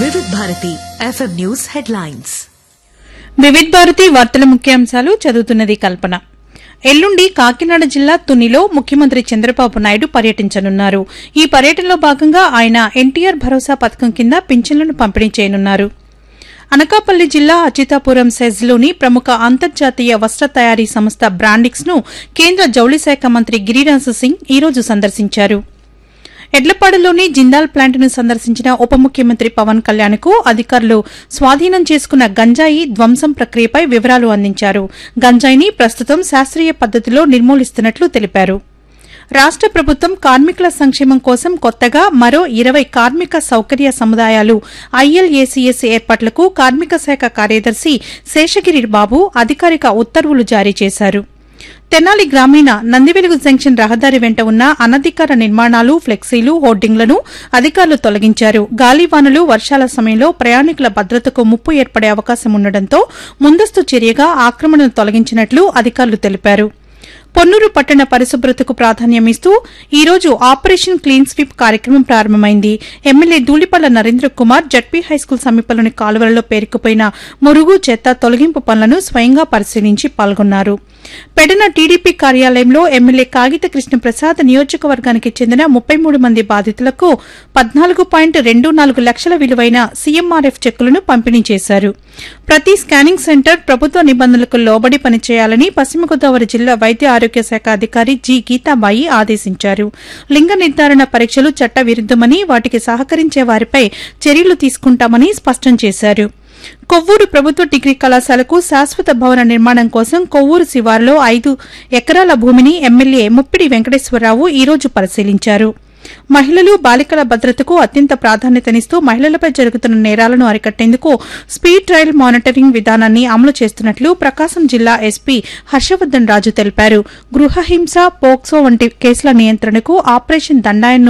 వివిధ Bharati FM news headlines Vividh Bharati వార్తల ముఖ్యాంశాలు చదువుతున్నది కల్పన ఎల్లుండి కాకినాడ జిల్లా తునిలో ముఖ్యమంత్రి చంద్రబాబు నాయుడు పర్యటించనున్నారు ఈ పర్యటనలో భాగంగా ఆయన ఎన్టీఆర్ భరోసా పథకం కింద పింఛన్లను పంపిణీ చేయనున్నారు అనకాపల్లి జిల్లా అచితాపురం సెజ్లోని ప్రముఖ అంతర్జాతీయ వస్త్ర తయారీ సంస్థ బ్రాండిక్స్ ను కేంద్ర జౌళి శాఖ మంత్రి గిరిరాజ్ సింగ్ ఈ రోజు సందర్శించారు ఎడ్లపాడులోని జిందాల్ ప్లాంట్ను సందర్శించిన ఉప ముఖ్యమంత్రి పవన్ కళ్యాణ్ కు అధికారులు స్వాధీనం చేసుకున్న గంజాయి ధ్వంసం ప్రక్రియపై వివరాలు అందించారు గంజాయిని ప్రస్తుతం శాస్త్రీయ పద్దతిలో నిర్మూలిస్తున్నట్లు తెలిపారు రాష్ట ప్రభుత్వం కార్మికుల సంక్షేమం కోసం కొత్తగా మరో ఇరవై కార్మిక సౌకర్య సముదాయాలు ఐఎల్ఏసీఎస్ ఏర్పాట్లకు కార్మిక శాఖ కార్యదర్శి శేషగిరి బాబు అధికారిక ఉత్తర్వులు జారీ చేశారు తెనాలి గ్రామీణ నందివెలుగు జంక్షన్ రహదారి వెంట ఉన్న అనధికార నిర్మాణాలు ఫ్లెక్సీలు హోర్డింగ్లను అధికారులు తొలగించారు గాలివానలు వర్షాల సమయంలో ప్రయాణికుల భద్రతకు ముప్పు ఏర్పడే అవకాశం ఉండడంతో ముందస్తు చర్యగా ఆక్రమణను తొలగించినట్లు అధికారులు తెలిపారు పొన్నూరు పట్టణ పరిశుభ్రతకు ప్రాధాన్యమిస్తూ ఈ రోజు ఆపరేషన్ క్లీన్ స్వీప్ కార్యక్రమం ప్రారంభమైంది MLA Dhulipalla Narendra Kumar ZP high school సమీపంలోని కాలువలలో పేరుకుపోయిన మురుగు చెత్త తొలగింపు పనులను స్వయంగా పరిశీలించి పాల్గొన్నారు పెడన టీడీపీ కార్యాలయంలో ఎమ్మెల్యే కాగిత కృష్ణప్రసాద్ నియోజకవర్గానికి చెందిన ముప్పై మూడు మంది బాధితులకు పద్నాలుగు పాయింట్ రెండు నాలుగు లక్షల విలువైన సీఎంఆర్ఎఫ్ చెక్కులను పంపిణీ చేశారు ప్రతి స్కానింగ్ సెంటర్ ప్రభుత్వ నిబంధనలకు లోబడి పనిచేయాలని పశ్చిమ గోదావరి జిల్లా వైద్య ఆరోగ్య శాఖ అధికారి జి గీతాబాయి ఆదేశించారు లింగ నిర్ధారణ పరీక్షలు చట్ట విరుద్దమని వాటికి సహకరించే వారిపై చర్యలు తీసుకుంటామని స్పష్టం చేశారు కొవ్వూరు ప్రభుత్వ డిగ్రీ కళాశాలకు శాశ్వత భవన నిర్మాణం కోసం కొవ్వూరు శివారులో ఐదు ఎకరాల భూమిని ఎమ్మెల్యే ముప్పిడి వెంకటేశ్వరరావు ఈ రోజు పరిశీలించారు మహిళలు బాలికల భద్రతకు అత్యంత ప్రాధాన్యతనిస్తూ మహిళలపై జరుగుతున్న నేరాలను అరికట్టేందుకు స్పీడ్ ట్రయల్ మానిటరింగ్ విధానాన్ని అమలు చేస్తున్నట్లు ప్రకాశం జిల్లా ఎస్పీ హర్షవర్దన్ రాజు తెలిపారు గృహహింస పోక్సో వంటి కేసుల నియంత్రణకు ఆపరేషన్ దండాయన్ను